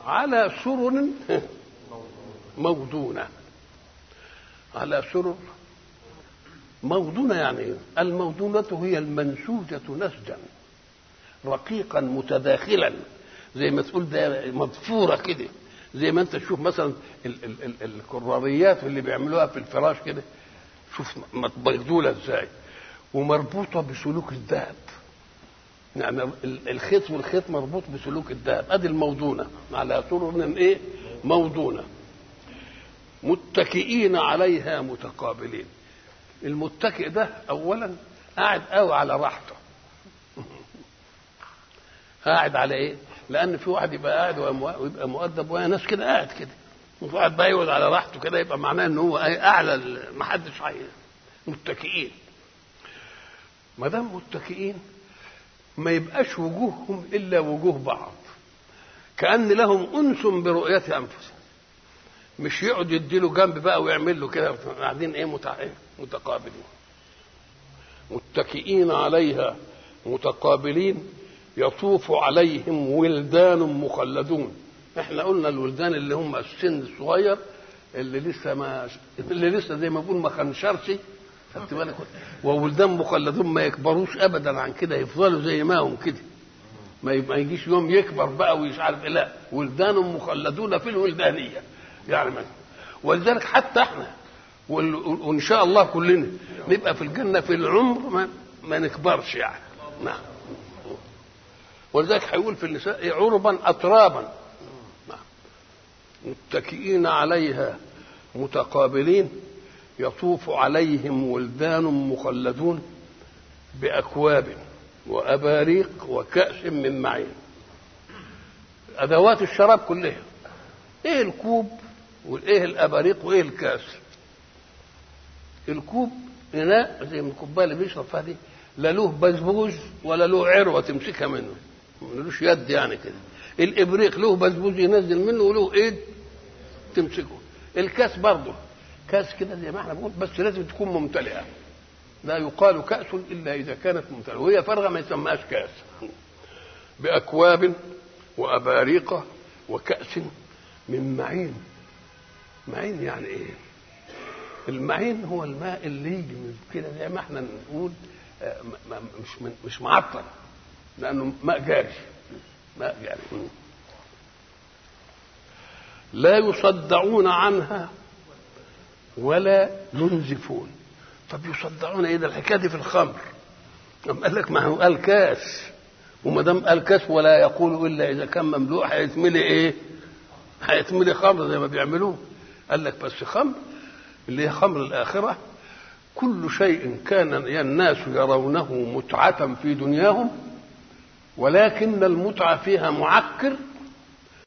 على سرر موضونة على سرر موضونة يعني إيه؟ الموضونة هي المنسوجة نسجا رقيقا متداخلا زي ما تقول ده مضفورة كده زي ما انت تشوف مثلا ال- ال- ال- الكراريات اللي بيعملوها في الفراش كده شوف مبغدولة ازاي ومربوطة بسلوك الذهب يعني ال- الخيط والخيط مربوط بسلوك الذهب ادي الموضونة على سرر ايه موضونة متكئين عليها متقابلين المتكئ ده اولا قاعد قوي على راحته قاعد على ايه لان في واحد يبقى قاعد ويبقى مؤدب وهي ناس كده قاعد كده وفي واحد بقى يقعد على راحته كده يبقى معناه ان هو إيه؟ اعلى ال- ما حدش عايز متكئين ما دام متكئين ما يبقاش وجوههم الا وجوه بعض كان لهم انس برؤيه انفسهم مش يقعد يديله جنب بقى ويعمل له كده قاعدين ايه متع- إيه؟ متقابلين متكئين عليها متقابلين يطوف عليهم ولدان مخلدون احنا قلنا الولدان اللي هم السن الصغير اللي لسه ما اللي لسه زي ما بقول ما خنشرش خدت بالك وولدان مخلدون ما يكبروش ابدا عن كده يفضلوا زي ما هم كده ما يبقى يجيش يوم يكبر بقى ومش عارف إيه، لا ولدان مخلدون في الولدانيه يعني ما ولذلك حتى احنا وال- وان شاء الله كلنا نبقى في الجنه في العمر ما, ما نكبرش يعني نعم ولذلك هيقول في النساء إيه؟ عربا اترابا نعم. متكئين عليها متقابلين يطوف عليهم ولدان مخلدون باكواب واباريق وكاس من معين ادوات الشراب كلها ايه الكوب وايه الاباريق وايه الكاس الكوب اناء زي من الكوبايه اللي بيشرب فيها دي لا له بزبوز ولا له عروه تمسكها منه ملوش يد يعني كده الابريق له بزبوز ينزل منه وله ايد تمسكه الكاس برضه كاس كده زي ما احنا بنقول بس لازم تكون ممتلئه لا يقال كأس إلا إذا كانت ممتلئة وهي فارغة ما يسمىهاش كأس بأكواب وأباريق وكأس من معين معين يعني إيه؟ المعين هو الماء اللي يجي من كده زي ما احنا نقول آه، م- م- مش من مش معطل لأنه ماء جاري ماء جاري مم. لا يصدعون عنها ولا ينزفون طب يصدعون ايه ده الحكايه دي في الخمر أم قال لك ما هو قال كاس وما دام قال كاس ولا يقول الا اذا كان مملوء هيتملي ايه؟ هيتملي خمر زي ما بيعملوه قال لك بس خمر اللي هي خمر الاخره كل شيء كان الناس يرونه متعة في دنياهم ولكن المتعة فيها معكر